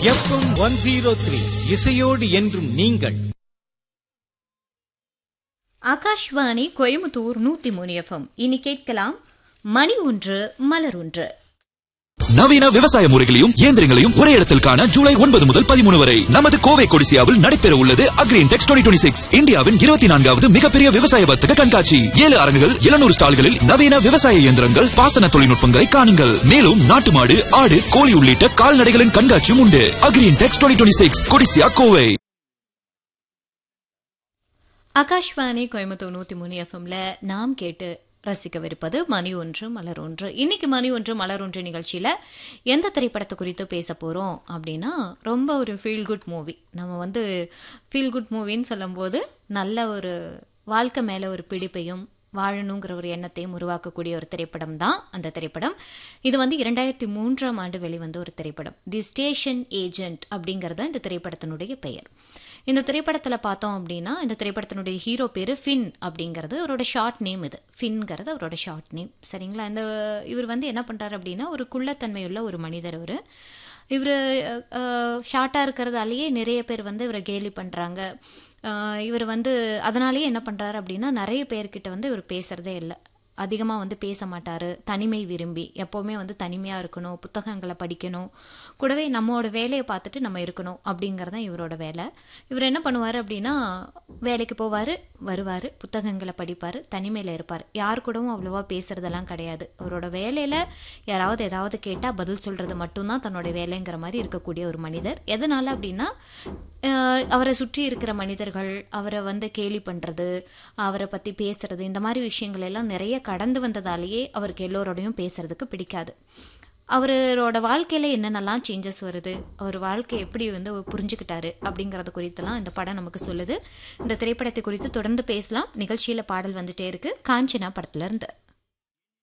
FM one zero three இசையோடு என்றும் நீங்கள் ஆகாஷ்வாணி கோயம்புத்தூர் நூத்தி மூணு எஃப்எம் இனி கேட்கலாம் மணி ஒன்று மலர் ஒன்று நவீன விவசாய முறைகளையும் இயந்திரங்களையும் ஒரே இடத்தில் காண ஜூலை ஒன்பது முதல் பதிமூணு வரை நமது கோவை கொடிசியாவில் நடைபெற உள்ளது அக்ரீன் டெக்ஸ் டுவெண்ட்டி சிக்ஸ் இந்தியாவின் இருபத்தி நான்காவது மிகப்பெரிய விவசாய வர்த்தக கண்காட்சி ஏழு அரங்குகள் எழுநூறு ஸ்டால்களில் நவீன விவசாய இயந்திரங்கள் பாசன தொழில்நுட்பங்களை காணுங்கள் மேலும் நாட்டு மாடு ஆடு கோழி உள்ளிட்ட கால்நடைகளின் கண்காட்சியும் உண்டு Agri Intex twenty six Codissia Kovai Akashvani Coimbatore நூத்தி மூணு எஃப்எம்ல நாம் கேட்டு ரசிக்கவிருப்பது மணி ஒன்று மலர் ஒன்று இன்னைக்கு மணி ஒன்று மலர் ஒன்று நிகழ்ச்சியில எந்த திரைப்படத்தை குறித்து பேச போறோம் அப்படின்னா ரொம்ப ஒரு ஃபீல் குட் மூவி நம்ம வந்து ஃபீல் குட் மூவின்னு சொல்லும்போது நல்ல ஒரு வாழ்க்கை மேல ஒரு பிடிப்பையும் வாழணுங்கிற ஒரு எண்ணத்தையும் உருவாக்கக்கூடிய ஒரு திரைப்படம் தான் அந்த திரைப்படம் இது வந்து இரண்டாயிரத்தி மூன்றாம் ஆண்டு வெளிவந்த ஒரு திரைப்படம் தி ஸ்டேஷன் ஏஜென்ட் அப்படிங்கிறது இந்த திரைப்படத்தினுடைய பெயர் இந்த திரைப்படத்தில் பார்த்தோம் அப்படின்னா இந்த திரைப்படத்தினுடைய ஹீரோ பேர் ஃபின் அப்படிங்கிறது அவரோட ஷார்ட் நேம் இது ஃபின்ங்கிறது அவரோட ஷார்ட் நேம் சரிங்களா இந்த இவர் வந்து என்ன பண்ணுறாரு அப்படின்னா ஒரு குள்ளத்தன்மையுள்ள ஒரு மனிதர் அவர் இவர் ஷார்ட்டாக இருக்கிறதாலேயே நிறைய பேர் வந்து இவரை கேலி பண்ணுறாங்க இவர் வந்து அதனாலேயே என்ன பண்ணுறாரு அப்படின்னா நிறைய பேர்கிட்ட வந்து இவர் பேசுகிறதே இல்லை அதிகமாக வந்து பேச மாட்டார் தனிமை விரும்பி எப்போவுமே வந்து தனிமையாக இருக்கணும் புத்தகங்களை படிக்கணும் கூடவே நம்மளோட வேலையை பார்த்துட்டு நம்ம இருக்கணும் அப்படிங்கிறது தான் இவரோட வேலை இவர் என்ன பண்ணுவார் அப்படின்னா வேலைக்கு போவார் வருவார் புத்தகங்களை படிப்பார் தனிமையில் இருப்பார் யார் கூடவும் அவ்வளோவா பேசுகிறதெல்லாம் கிடையாது அவரோட வேலையில் யாராவது ஏதாவது கேட்டால் பதில் சொல்கிறது மட்டும்தான் தன்னோட வேலைங்கிற மாதிரி இருக்கக்கூடிய ஒரு மனிதர் எதனால் அப்படின்னா அவரை சுற்றி இருக்கிற மனிதர்கள் அவரை வந்து கேலி பண்ணுறது அவரை பற்றி பேசுறது இந்த மாதிரி விஷயங்கள் எல்லாம் நிறைய கடந்து வந்ததாலேயே அவருக்கு எல்லோரோடையும் பேசுறதுக்கு பிடிக்காது அவரோட வாழ்க்கையில் என்னென்னலாம் சேஞ்சஸ் வருது அவர் வாழ்க்கை எப்படி வந்து புரிஞ்சுக்கிட்டாரு அப்படிங்கிறது குறித்தெல்லாம் இந்த படம் நமக்கு சொல்லுது இந்த திரைப்படத்தை குறித்து தொடர்ந்து பேசலாம் நிகழ்ச்சியில் பாடல் வந்துட்டே இருக்கு காஞ்சனா படத்துல இருந்து